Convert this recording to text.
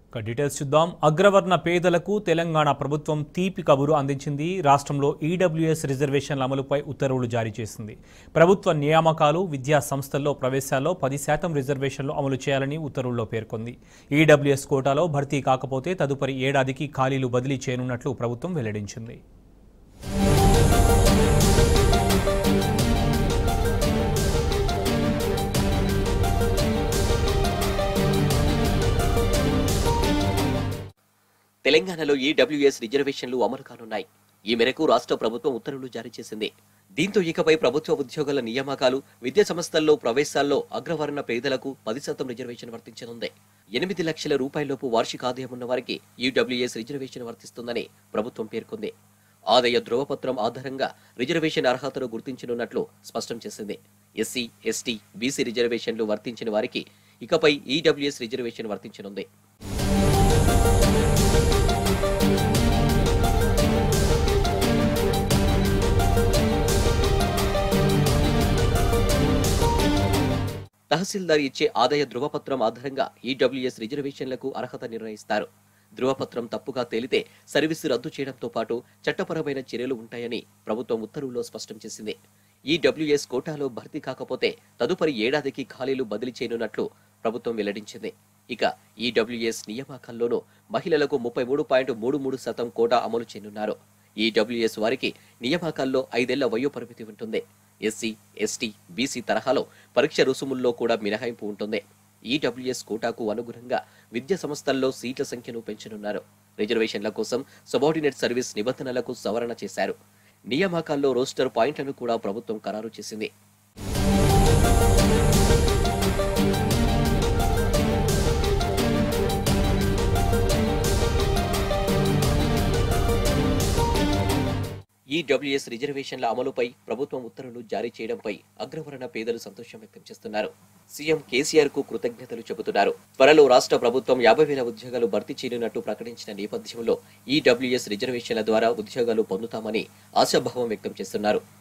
ఇక డీటెయిల్స్ చూద్దాం అగ్రవర్ణ పేదలకు తెలంగాణ ప్రభుత్వం తీపి కబురు అందించింది రాష్ట్రంలో ఈడబ్ల్యూఎస్ రిజర్వేషన్ల అమలుపై ఉత్తర్వులు జారీ చేసింది ప్రభుత్వ నియామకాలు విద్యా సంస్థల్లో ప్రవేశాల్లో పది శాతం రిజర్వేషన్లు అమలు చేయాలని ఉత్తర్వుల్లో పేర్కొంది ఈడబ్ల్యూఎస్ కోటాలో భర్తీ కాకపోతే తదుపరి ఏడాదికి ఖాళీలు బదిలీ చేయనున్నట్లు ప్రభుత్వం వెల్లడించింది తెలంగాణలో ఈడబ్ల్యూఎస్ రిజర్వేషన్లు అమలు కానున్నాయి ఈ మేరకు రాష్ట్ర ప్రభుత్వం ఉత్తర్వులు జారీ చేసింది దీంతో ఇకపై ప్రభుత్వ ఉద్యోగుల నియామకాలు విద్యా సంస్థల్లో ప్రవేశాల్లో అగ్రవర్ణ పేదలకు పది శాతం రిజర్వేషన్ వర్తించనుంది ఎనిమిది లక్షల రూపాయలలోపు వార్షిక ఆదాయం ఉన్న వారికి ఈడబ్ల్యూఎస్ రిజర్వేషన్ వర్తిస్తుందని ప్రభుత్వం పేర్కొంది ఆదాయ ధృవపత్రం ఆధారంగా రిజర్వేషన్ అర్హతను గుర్తించనున్నట్లు స్పష్టం చేసింది ఎస్సీ ఎస్టీ బీసీ రిజర్వేషన్లు వర్తించిన వారికి ఇకపై ఈడబ్ల్యూఎస్ రిజర్వేషన్ వర్తించనుంది తహసీల్దార్ ఇచ్చే ఆదాయ ధృవపత్రం ఆధారంగా ఈడబ్ల్యూఎస్ రిజర్వేషన్లకు అర్హత నిర్ణయిస్తారు ధృవపత్రం తప్పుగా తేలితే సర్వీసు రద్దు చేయడంతో పాటు చట్టపరమైన చర్యలు ఉంటాయని ప్రభుత్వం ఉత్తర్వుల్లో స్పష్టం చేసింది ఈడబ్ల్యూఎస్ కోటాలో భర్తీ కాకపోతే తదుపరి ఏడాదికి ఖాళీలు బదిలీ చేయనున్నట్లు ప్రభుత్వం వెల్లడించింది ఇక ఈడబ్ల్యూఎస్ నియామకాల్లోనూ మహిళలకు ముప్పై మూడు పాయింట్ మూడు మూడు శాతం కోటా అమలు చేయనున్నారు ఈడబ్ల్యూఎస్ వారికి నియామకాల్లో ఐదేళ్ల వయో పరిమితి ఉంటుంది ఎస్సీ ఎస్టీ బీసీ తరహాలో పరీక్ష రుసుముల్లో కూడా మినహాయింపు ఉంటుంది ఈడబ్ల్యూఎస్ కోటాకు అనుగుణంగా విద్యా సంస్థల్లో సీట్ల సంఖ్యను పెంచనున్నారు రిజర్వేషన్ల కోసం సబార్డినేట్ సర్వీస్ నిబంధనలకు సవరణ చేశారు నియామకాల్లో రోస్టర్ పాయింట్లను కూడా ప్రభుత్వం ఖరారు చేసింది ఈడబ్ల్యూఎస్ రిజర్వేషన్ల అమలుపై ప్రభుత్వం ఉత్తర్వులు జారీ చేయడంపై అగ్రవర్ణ పేదలు సంతోషం వ్యక్తం చేస్తున్నారు సీఎం కేసీఆర్ కు కృతజ్ఞతలు చెబుతున్నారు త్వరలో రాష్ట్ర ప్రభుత్వం యాభై వేల ఉద్యోగాలు భర్తీ చేయనున్నట్టు ప్రకటించిన నేపథ్యంలో ఈడబ్ల్యూఎస్ రిజర్వేషన్ల ద్వారా ఉద్యోగాలు పొందుతామని ఆశాభావం వ్యక్తం చేస్తున్నారు